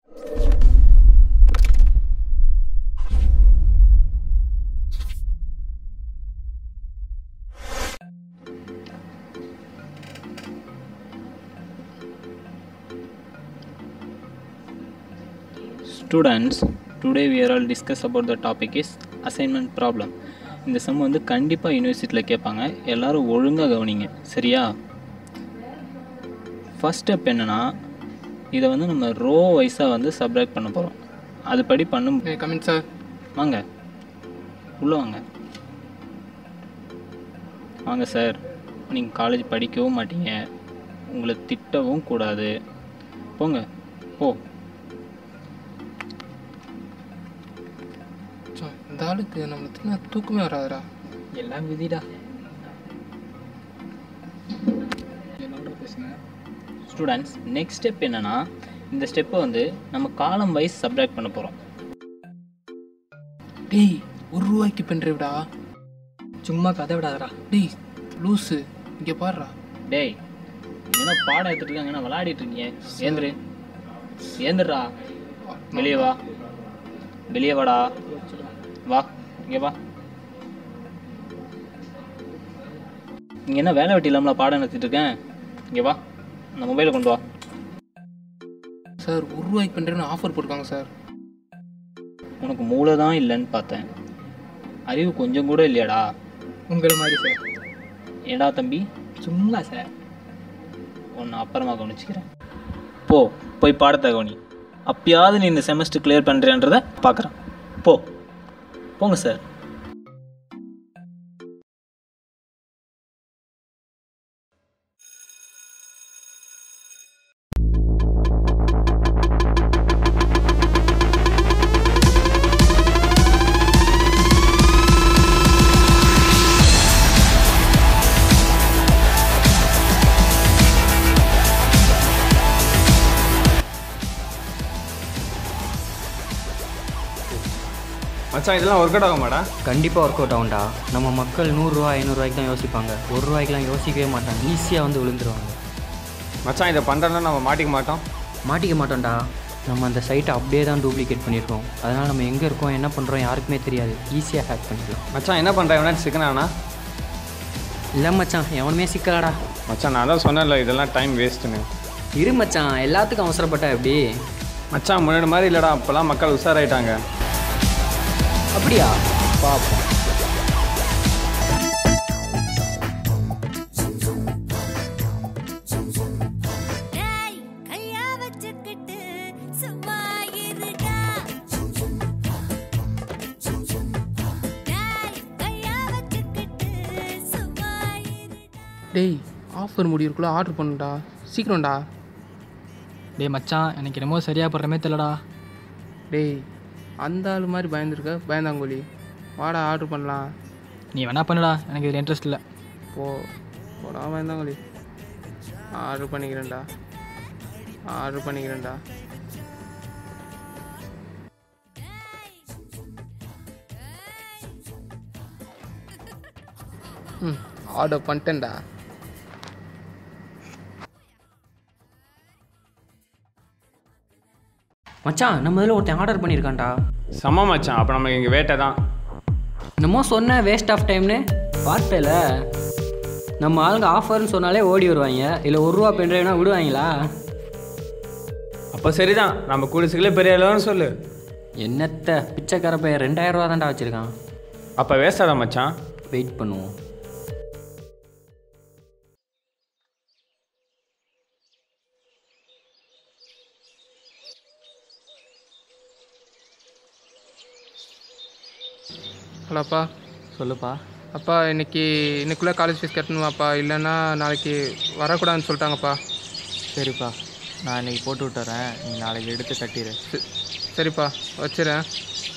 Students, today we are all discuss about the topic is assignment problem. இந்த sum வந்து கண்டிப்பாக யூனிவர்சிட்டியில் கேட்பாங்க எல்லாரும் ஒழுங்காக கவனிங்க சரியா ஃபஸ்ட் ஸ்டெப் என்னென்னா இதை வந்து நம்ம ரோ வைஸாக வந்து சப்ராக்ட் பண்ண போகிறோம் அதுபடி பண்ணும் ஏ கமின் சார் வாங்க உள்ளே வாங்க வாங்க சார் நீங்கள் காலேஜ் படிக்கவும் மாட்டீங்க உங்களை திட்டவும் கூடாது போங்க போ சோ இந்த ஆளுக்கு நம்மளை தின்னா தூக்கமே வராதுடா எல்லாம் விதிடா ஸ்டூடெண்ட்ஸ் நெக்ஸ்ட் ஸ்டெப் என்னன்னா இந்த ஸ்டெப்பை வந்து நம்ம காலம் வைஸ் சப்ராக்ட் பண்ண போகிறோம் டேய் ஒரு ரூபாய்க்கு பென்ட்ரைவ்டா சும்மா கதை விடாதடா டேய் லூஸு இங்கே பாருடா டேய் என்ன பாடம் எடுத்துட்டு இருக்காங்க என்ன விளையாடிட்டு இருக்கீங்க ஏந்திரு ஏந்திரா வெளியே வா வெளியே வாடா வா இங்கே வா இங்கே என்ன வேலை வெட்டி இல்லாமல பாடம் நடத்திட்டு இருக்கேன் இங்கே வா அந்த மொபைலை கொண்டு வா சார் ஒரு ரூபாய்க்கு பென்ட்ரைவ்னு ஆஃபர் போட்டிருக்காங்க சார் உனக்கு மூளை தான் இல்லைன்னு பார்த்தேன் அறிவு கொஞ்சம் கூட இல்லையாடா உங்களை மாதிரி சார் ஏடா தம்பி சும்மா சார் உன்னை அப்புறமா கவனிச்சுக்கிறேன் போ போய் பாடத்தை கவனி அப்பயாவது நீ இந்த செமஸ்டர் கிளியர் பண்ணுறேன்றத பார்க்குறேன் போ போங்க சார் மச்சான் இதெல்லாம் ஒர்க் அவுட் ஆகுமாடா கண்டிப்பாக ஒர்க் அவுட் ஆகும்டா நம்ம மக்கள் நூறுரூவா ஐநூறுரூவாய்க்கு தான் யோசிப்பாங்க ஒரு ரூபாய்க்குலாம் யோசிக்கவே மாட்டாங்க ஈஸியாக வந்து விழுந்துருவாங்க மச்சான் இதை பண்ணுறதுனா நம்ம மாட்டிக்க மாட்டோம் மாட்டிக்க மாட்டோம்டா நம்ம அந்த சைட்டை அப்படியே தான் டூப்ளிகேட் பண்ணியிருக்கோம் அதனால் நம்ம எங்கே இருக்கோம் என்ன பண்ணுறோம் யாருக்குமே தெரியாது ஈஸியாக ஹேக் பண்ணிக்கலாம் மச்சான் என்ன பண்ணுறேன் எவனா சிக்கனானா இல்லை மச்சான் எவனுமே சிக்கலாடா மச்சான் நான் தான் சொன்னேன்ல இதெல்லாம் டைம் வேஸ்ட்டுன்னு இரு மச்சான் எல்லாத்துக்கும் அவசரப்பட்ட எப்படி மச்சான் முன்னாடி மாதிரி இல்லைடா அப்போல்லாம் மக்கள் உஷாராயிட்டாங்க அப்படியா பார்ப்போம் டேய் கையா வச்சுக்கிட்டு சும்மா இருடா டேய் கையா வச்சுக்கிட்டு சும்மா இருடா டேய் ஆஃபர் முடியிருக்குள்ள ஆர்டர் பண்ணுடா சீக்கிரம்டா டேய் மச்சான் எனக்கு என்னமோ சரியாக போடுறமே தெரியலடா டேய் அந்த ஆள் மாதிரி பயந்துருக்க பயந்தாங்கோலி வாடா ஆர்டர் பண்ணலாம் நீ வேணா பண்ணுடா எனக்கு இதில் இன்ட்ரெஸ்ட் இல்லை போ போடா பயந்தாங்கோலி ஆர்டர் பண்ணிக்கிறேன்டா ஆர்டர் பண்ணிக்கிறேன்டா ம் ஆர்டர் பண்ணிட்டேன்டா மச்சான் நம்ம இதில் ஒருத்தன் ஆர்டர் பண்ணியிருக்கான்டா செம்ம மச்சான் அப்போ நமக்கு இங்கே வேட்டை தான் என்னமோ சொன்ன வேஸ்ட் ஆஃப் டைம்னு பார்த்தல நம்ம ஆளுங்க ஆஃபர்னு சொன்னாலே ஓடி வருவாங்க இல்லை ஒரு ரூபா பென்ட்ரைவ்னா விடுவாங்களா அப்போ சரிதான் நம்ம குடிசுகளே பெரிய அளவுன்னு சொல்லு என்னத்த பிச்சைக்கார பையன் ரெண்டாயிரம் ரூபா தான்டா வச்சுருக்கான் அப்போ வேஸ்டாடா மச்சான் வெயிட் பண்ணுவோம் ஹலோப்பா சொல்லுப்பா அப்பா இன்னைக்கு இன்னைக்குள்ளே காலேஜ் ஃபீஸ் கட்டணுமாப்பா இல்லைன்னா நாளைக்கு வரக்கூடாதுன்னு சொல்லிட்டாங்கப்பா சரிப்பா நான் இன்னைக்கு போட்டு விட்டுறேன் நீ நாளைக்கு எடுத்து கட்டிடு சரி- சரிப்பா வச்சுறேன்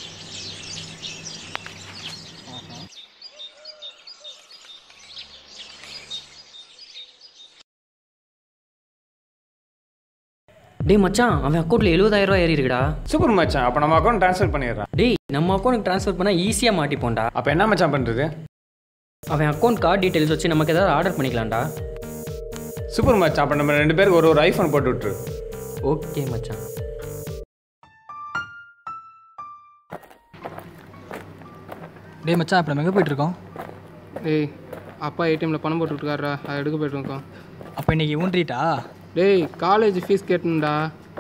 டேய் மச்சான் அவன் அக்கௌண்ட்டில் எழுபதாயிரம் ரூபா ஏறி இருக்குடா சூப்பர் மச்சான் அப்போ நம்ம அக்கௌண்ட் ட்ரான்ஸ்ஃபர் பண்ணிடுறான் டேய் நம்ம அக்கௌண்ட்டுக்கு ட்ரான்ஸ்ஃபர் பண்ணால் ஈஸியாக மாட்டிப்போம்டா அப்போ என்ன மச்சான் பண்ணுறது அவன் அக்கௌண்ட் கார்டு டீட்டெயில்ஸ் வச்சு நமக்கு ஏதாவது ஆர்டர் பண்ணிக்கலாம்டா சூப்பர் மச்சான் அப்போ நம்ம ரெண்டு பேருக்கு ஒரு ஒரு ஐஃபோன் போட்டு விட்ரு ஓகே மச்சான் டேய் மச்சான் இப்போ நம்ம எங்கே போயிட்டுருக்கோம் டேய் அப்பா ஏடிஎம்மில் பணம் போட்டுருக்காரா அதை எடுக்க போயிட்டு இருக்கோம் அப்போ இன்னைக்கு ஊன்றிட்டா டேய் காலேஜ் ஃபீஸ் கேட்டணும்டா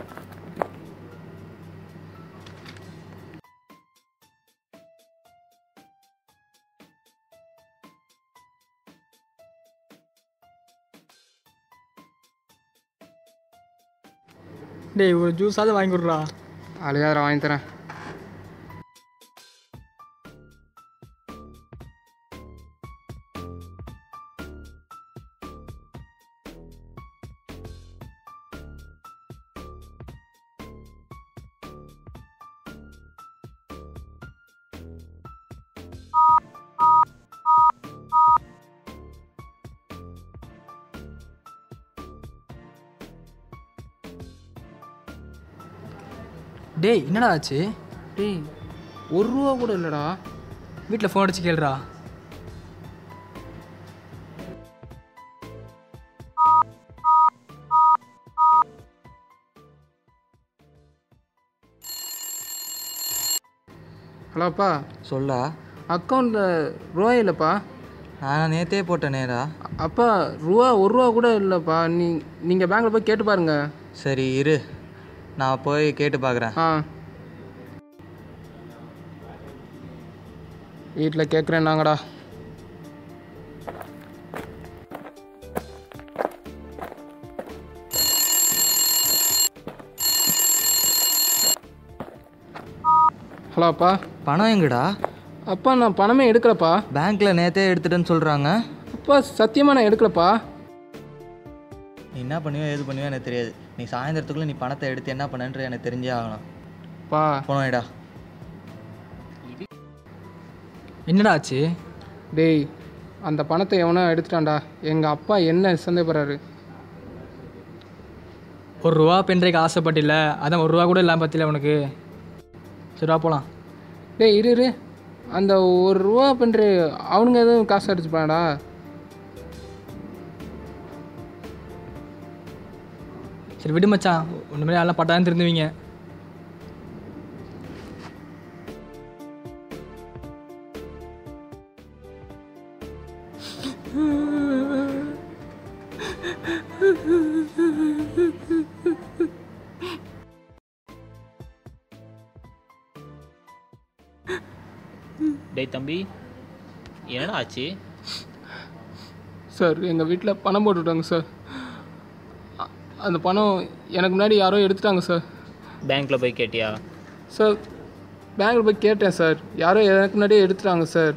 டேய் ஒரு ஜூஸாவது வாங்கி கொடுறா அழுகாதரா வாங்கி தரேன் டேய் என்னடா ஆச்சு டேய் ஒரு ரூபா கூட இல்லைடா வீட்டில் ஃபோன் அடிச்சு கேளுடா ஹலோ அப்பா சொல்லா அக்கௌண்ட்டில் ரூபா இல்லைப்பா நான் நேத்தே போட்டேன் நேரா அப்பா ரூபா ஒரு ரூபா கூட இல்லைப்பா நீ நீங்கள் பேங்க்கில் போய் கேட்டு பாருங்க சரி இரு நான் போய் கேட்டு பார்க்குறேன் ஆ வீட்டில் கேட்குறேன் நாங்கடா ஹலோ அப்பா பணம் எங்கடா அப்பா நான் பணமே எடுக்கலப்பா பேங்க்ல நேத்தே எடுத்துட்டேன்னு சொல்கிறாங்க அப்பா சத்தியமாக நான் எடுக்கலப்பா நீ என்ன பண்ணுவியோ ஏது பண்ணுவியோ எனக்கு தெரியாது நீ சாயந்தரத்துக்குள்ளே நீ பணத்தை எடுத்து என்ன பண்ணன்ற எனக்கு தெரிஞ்சே ஆகணும் பா போனோடா என்னடா ஆச்சு டேய் அந்த பணத்தை எவனோ எடுத்துட்டான்டா எங்கள் அப்பா என்ன சந்தேகப்படுறாரு ஒரு ரூபா பென்றைக்கு ஆசைப்பட்டில்ல அதான் ஒரு ரூபா கூட இல்லாமல் பத்தில உனக்கு சரி வா போகலாம் டேய் இரு இரு அந்த ஒரு ரூபா பண்ணுற அவனுங்க எதுவும் காசு அடிச்சுப்பாடா சரி விடு மச்சான் ஒன்று மாதிரி எல்லாம் பட்டாதான் திருந்துவீங்க டேய் தம்பி என்னடா ஆச்சு சார் எங்கள் வீட்டில் பணம் போட்டுவிட்டாங்க சார் அ- அந்த பணம் எனக்கு முன்னாடி யாரோ எடுத்துட்டாங்க சார் பேங்க்கில் போய் கேட்டியா சார் பேங்க்கில் போய் கேட்டேன் சார் யாரோ எனக்கு முன்னாடியே எடுத்துட்டாங்க சார்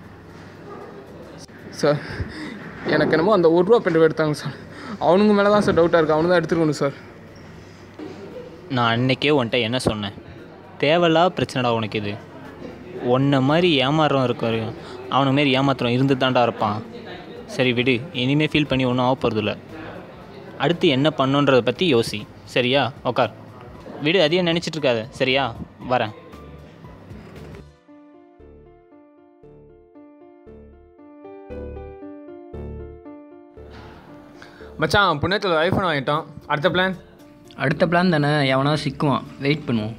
சார் எனக்கு என்னமோ அந்த ஒரு ரூபா பெண்டு எடுத்தாங்க சார் அவனுங்க மேலே தான் சார் டவுட்டாக இருக்குது அவனு தான் எடுத்துருக்கணும் சார் நான் அன்னைக்கே உன்கிட்ட என்ன சொன்னேன் தேவையில்லா பிரச்சனைடா உனக்கு இது உன்னை மாதிரி ஏமாறுறோம் இருக்காரு அவனை மாரி ஏமாத்துறோம் இருந்து தாண்டா இருப்பான் சரி விடு இனிமேல் ஃபீல் பண்ணி ஒன்றும் ஆக போகிறதில்ல அடுத்து என்ன பண்ணுன்றதை பற்றி யோசி சரியா உக்கார் விடு அதையும் நினச்சிட்டு இருக்காத சரியா வரேன் மச்சான் புண்ணத்தில் ஐஃபோன் வாங்கிட்டோம் அடுத்த பிளான் அடுத்த பிளான் தானே எவனா சிக்குவான் வெயிட் பண்ணுவோம்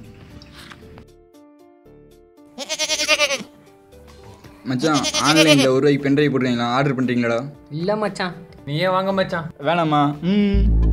மச்சான் ஆன்லைனில் ஒரு ரூபாய்க்கு பென்ட்ரைவ் போடுறீங்களா ஆர்டர் பண்ணுறீங்களாடா இல்லை மச்சான் நீயே வாங்க மச்சான் வேணாமா ம்